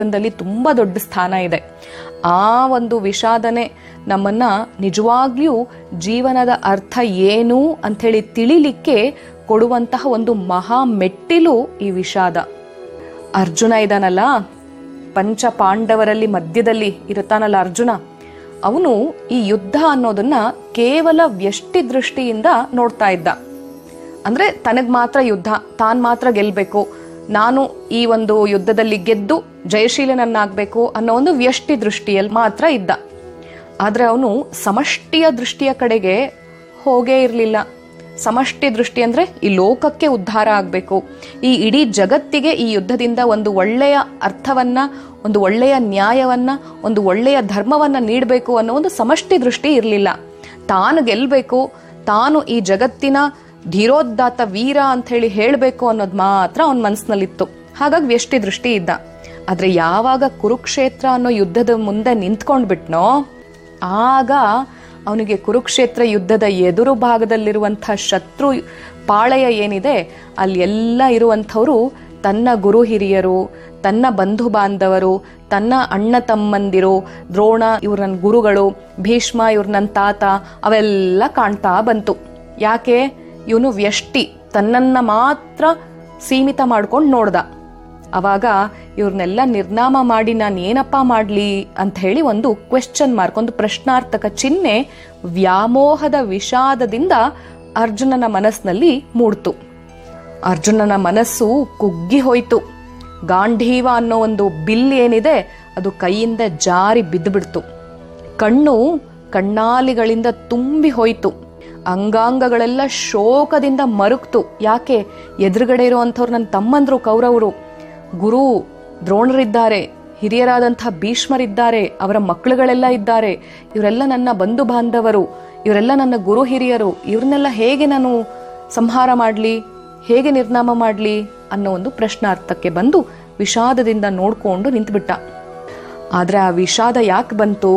ಜೀವನದಲ್ಲಿ ತುಂಬಾ ದೊಡ್ಡ ಸ್ಥಾನ ಇದೆ ಆ ಒಂದು ವಿಷಾದನೆ ನಮ್ಮನ್ನ ನಿಜವಾಗ್ಲೂ ಜೀವನದ ಅರ್ಥ ಏನು ಅಂಥೇಳಿ ತಿಳಿಲಿಕ್ಕೆ ಕೊಡುವಂತಹ ಒಂದು ಮಹಾ ಮೆಟ್ಟಿಲು ಈ ವಿಷಾದ ಅರ್ಜುನ ಇದಾನಲ್ಲ ಪಂಚ ಪಾಂಡವರಲ್ಲಿ ಮಧ್ಯದಲ್ಲಿ ಇರುತ್ತಾನಲ್ಲ ಅರ್ಜುನ ಅವನು ಈ ಯುದ್ಧ ಅನ್ನೋದನ್ನ ಕೇವಲ ವ್ಯಷ್ಟಿ ದೃಷ್ಟಿಯಿಂದ ನೋಡ್ತಾ ಇದ್ದ ಅಂದ್ರೆ ತನಗ್ ಮಾತ್ರ ಯುದ್ಧ ತಾನ್ ಮಾತ್ರ ಗೆಲ್ಬೇಕು ನಾನು ಈ ಒಂದು ಯುದ್ಧದಲ್ಲಿ ಗೆದ್ದು ಜಯಶೀಲನನ್ನಾಗಬೇಕು ಅನ್ನೋ ಒಂದು ವ್ಯಷ್ಟಿ ದೃಷ್ಟಿಯಲ್ಲಿ ಮಾತ್ರ ಇದ್ದ ಆದ್ರೆ ಅವನು ಸಮಷ್ಟಿಯ ದೃಷ್ಟಿಯ ಕಡೆಗೆ ಹೋಗೇ ಇರಲಿಲ್ಲ ಸಮಷ್ಟಿ ದೃಷ್ಟಿ ಅಂದ್ರೆ ಈ ಲೋಕಕ್ಕೆ ಉದ್ಧಾರ ಆಗಬೇಕು ಈ ಇಡೀ ಜಗತ್ತಿಗೆ ಈ ಯುದ್ಧದಿಂದ ಒಂದು ಒಳ್ಳೆಯ ಅರ್ಥವನ್ನ ಒಂದು ಒಳ್ಳೆಯ ನ್ಯಾಯವನ್ನ ಒಂದು ಒಳ್ಳೆಯ ಧರ್ಮವನ್ನ ನೀಡಬೇಕು ಅನ್ನೋ ಒಂದು ಸಮಷ್ಟಿ ದೃಷ್ಟಿ ಇರಲಿಲ್ಲ ತಾನು ಗೆಲ್ಬೇಕು ತಾನು ಈ ಜಗತ್ತಿನ ಧೀರೋದ್ದಾತ ವೀರ ಅಂತ ಹೇಳಿ ಹೇಳಬೇಕು ಅನ್ನೋದು ಮಾತ್ರ ಅವನ ಮನಸ್ಸಿನಲ್ಲಿತ್ತು ಹಾಗಾಗಿ ವ್ಯಷ್ಟಿ ದೃಷ್ಟಿ ಇದ್ದ ಆದ್ರೆ ಯಾವಾಗ ಕುರುಕ್ಷೇತ್ರ ಅನ್ನೋ ಯುದ್ಧದ ಮುಂದೆ ನಿಂತ್ಕೊಂಡ್ಬಿಟ್ನೋ ಆಗ ಅವನಿಗೆ ಕುರುಕ್ಷೇತ್ರ ಯುದ್ಧದ ಎದುರು ಭಾಗದಲ್ಲಿರುವಂತಹ ಶತ್ರು ಪಾಳೆಯ ಏನಿದೆ ಅಲ್ಲಿ ಎಲ್ಲ ಇರುವಂಥವರು ತನ್ನ ಗುರು ಹಿರಿಯರು ತನ್ನ ಬಂಧು ಬಾಂಧವರು ತನ್ನ ಅಣ್ಣ ತಮ್ಮಂದಿರು ದ್ರೋಣ ಇವ್ರ ನನ್ನ ಗುರುಗಳು ಭೀಷ್ಮ ಇವ್ರ ನನ್ನ ತಾತ ಅವೆಲ್ಲ ಕಾಣ್ತಾ ಬಂತು ಯಾಕೆ ಇವನು ವ್ಯಷ್ಟಿ ತನ್ನನ್ನ ಮಾತ್ರ ಸೀಮಿತ ಮಾಡ್ಕೊಂಡು ನೋಡ್ದ ಅವಾಗ ಇವ್ರನ್ನೆಲ್ಲ ನಿರ್ನಾಮ ಮಾಡಿ ನಾನು ಏನಪ್ಪ ಮಾಡ್ಲಿ ಅಂತ ಹೇಳಿ ಒಂದು ಕ್ವೆಶ್ಚನ್ ಮಾರ್ಕ್ ಒಂದು ಪ್ರಶ್ನಾರ್ಥಕ ಚಿಹ್ನೆ ವ್ಯಾಮೋಹದ ವಿಷಾದದಿಂದ ಅರ್ಜುನನ ಮನಸ್ಸಿನಲ್ಲಿ ಮೂಡ್ತು ಅರ್ಜುನನ ಮನಸ್ಸು ಕುಗ್ಗಿ ಹೋಯ್ತು ಗಾಂಧೀವ ಅನ್ನೋ ಒಂದು ಬಿಲ್ ಏನಿದೆ ಅದು ಕೈಯಿಂದ ಜಾರಿ ಬಿದ್ದುಬಿಡ್ತು ಕಣ್ಣು ಕಣ್ಣಾಲಿಗಳಿಂದ ತುಂಬಿ ಹೋಯ್ತು ಅಂಗಾಂಗಗಳೆಲ್ಲ ಶೋಕದಿಂದ ಮರುಗ್ತು ಯಾಕೆ ಎದುರುಗಡೆ ಇರುವಂಥವ್ರು ನನ್ನ ತಮ್ಮಂದ್ರು ಕೌರವರು ಗುರು ದ್ರೋಣರಿದ್ದಾರೆ ಹಿರಿಯರಾದಂತಹ ಭೀಷ್ಮರಿದ್ದಾರೆ ಅವರ ಮಕ್ಕಳುಗಳೆಲ್ಲ ಇದ್ದಾರೆ ಇವರೆಲ್ಲ ನನ್ನ ಬಂಧು ಬಾಂಧವರು ಇವರೆಲ್ಲ ನನ್ನ ಗುರು ಹಿರಿಯರು ಇವ್ರನ್ನೆಲ್ಲ ಹೇಗೆ ನಾನು ಸಂಹಾರ ಮಾಡಲಿ ಹೇಗೆ ನಿರ್ನಾಮ ಮಾಡಲಿ ಅನ್ನೋ ಒಂದು ಪ್ರಶ್ನಾರ್ಥಕ್ಕೆ ಬಂದು ವಿಷಾದದಿಂದ ನೋಡ್ಕೊಂಡು ನಿಂತುಬಿಟ್ಟ ಆದ್ರೆ ಆ ವಿಷಾದ ಯಾಕೆ ಬಂತು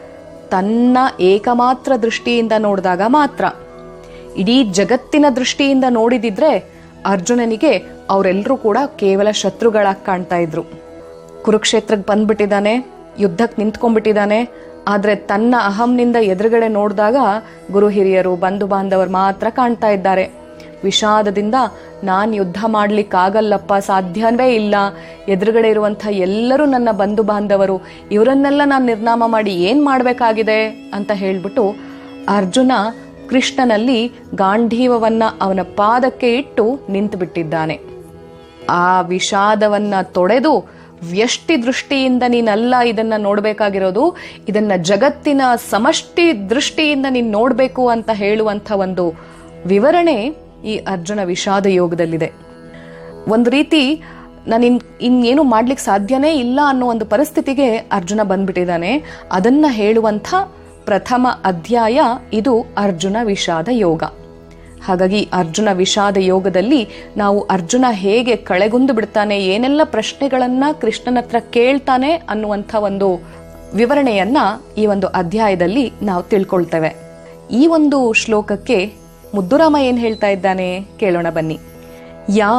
ತನ್ನ ಏಕಮಾತ್ರ ದೃಷ್ಟಿಯಿಂದ ನೋಡಿದಾಗ ಮಾತ್ರ ಇಡೀ ಜಗತ್ತಿನ ದೃಷ್ಟಿಯಿಂದ ನೋಡಿದಿದ್ರೆ ಅರ್ಜುನನಿಗೆ ಅವರೆಲ್ಲರೂ ಕೂಡ ಕೇವಲ ಶತ್ರುಗಳಾಗಿ ಕಾಣ್ತಾ ಇದ್ರು ಕುರುಕ್ಷೇತ್ರಕ್ಕೆ ಬಂದ್ಬಿಟ್ಟಿದ್ದಾನೆ ಯುದ್ಧಕ್ಕೆ ನಿಂತ್ಕೊಂಡ್ಬಿಟ್ಟಿದ್ದಾನೆ ಆದ್ರೆ ತನ್ನ ಅಹಂನಿಂದ ಎದುರುಗಡೆ ನೋಡಿದಾಗ ಗುರು ಹಿರಿಯರು ಬಂಧು ಬಾಂಧವರು ಮಾತ್ರ ಕಾಣ್ತಾ ಇದ್ದಾರೆ ವಿಷಾದದಿಂದ ನಾನ್ ಯುದ್ಧ ಮಾಡ್ಲಿಕ್ಕಾಗಲ್ಲಪ್ಪ ಸಾಧ್ಯವೇ ಇಲ್ಲ ಎದುರುಗಡೆ ಇರುವಂಥ ಎಲ್ಲರೂ ನನ್ನ ಬಂಧು ಬಾಂಧವರು ಇವರನ್ನೆಲ್ಲ ನಾನು ನಿರ್ನಾಮ ಮಾಡಿ ಏನ್ ಮಾಡ್ಬೇಕಾಗಿದೆ ಅಂತ ಹೇಳ್ಬಿಟ್ಟು ಅರ್ಜುನ ಕೃಷ್ಣನಲ್ಲಿ ಗಾಂಧೀವವನ್ನ ಅವನ ಪಾದಕ್ಕೆ ಇಟ್ಟು ನಿಂತು ಬಿಟ್ಟಿದ್ದಾನೆ ಆ ವಿಷಾದವನ್ನ ತೊಡೆದು ವ್ಯಷ್ಟಿ ದೃಷ್ಟಿಯಿಂದ ನೀನಲ್ಲ ಇದನ್ನ ನೋಡ್ಬೇಕಾಗಿರೋದು ಇದನ್ನ ಜಗತ್ತಿನ ಸಮಷ್ಟಿ ದೃಷ್ಟಿಯಿಂದ ನೀನ್ ನೋಡ್ಬೇಕು ಅಂತ ಹೇಳುವಂತ ಒಂದು ವಿವರಣೆ ಈ ಅರ್ಜುನ ವಿಷಾದ ಯೋಗದಲ್ಲಿದೆ ಒಂದು ರೀತಿ ನಾನು ಇನ್ ಇನ್ನೇನು ಮಾಡ್ಲಿಕ್ಕೆ ಸಾಧ್ಯನೇ ಇಲ್ಲ ಅನ್ನೋ ಒಂದು ಪರಿಸ್ಥಿತಿಗೆ ಅರ್ಜುನ ಬಂದ್ಬಿಟ್ಟಿದ್ದಾನೆ ಅದನ್ನ ಹೇಳುವಂಥ ಪ್ರಥಮ ಅಧ್ಯಾಯ ಇದು ಅರ್ಜುನ ವಿಷಾದ ಯೋಗ ಹಾಗಾಗಿ ಅರ್ಜುನ ವಿಷಾದ ಯೋಗದಲ್ಲಿ ನಾವು ಅರ್ಜುನ ಹೇಗೆ ಕಳೆಗುಂದು ಬಿಡ್ತಾನೆ ಏನೆಲ್ಲ ಪ್ರಶ್ನೆಗಳನ್ನ ಕೃಷ್ಣನ ಹತ್ರ ಕೇಳ್ತಾನೆ ಅನ್ನುವಂಥ ಒಂದು ವಿವರಣೆಯನ್ನ ಈ ಒಂದು ಅಧ್ಯಾಯದಲ್ಲಿ ನಾವು ತಿಳ್ಕೊಳ್ತೇವೆ ಈ ಒಂದು ಶ್ಲೋಕಕ್ಕೆ ಮುದ್ದುರಾಮ ಏನ್ ಹೇಳ್ತಾ ಇದ್ದಾನೆ ಕೇಳೋಣ ಬನ್ನಿ ಯಾ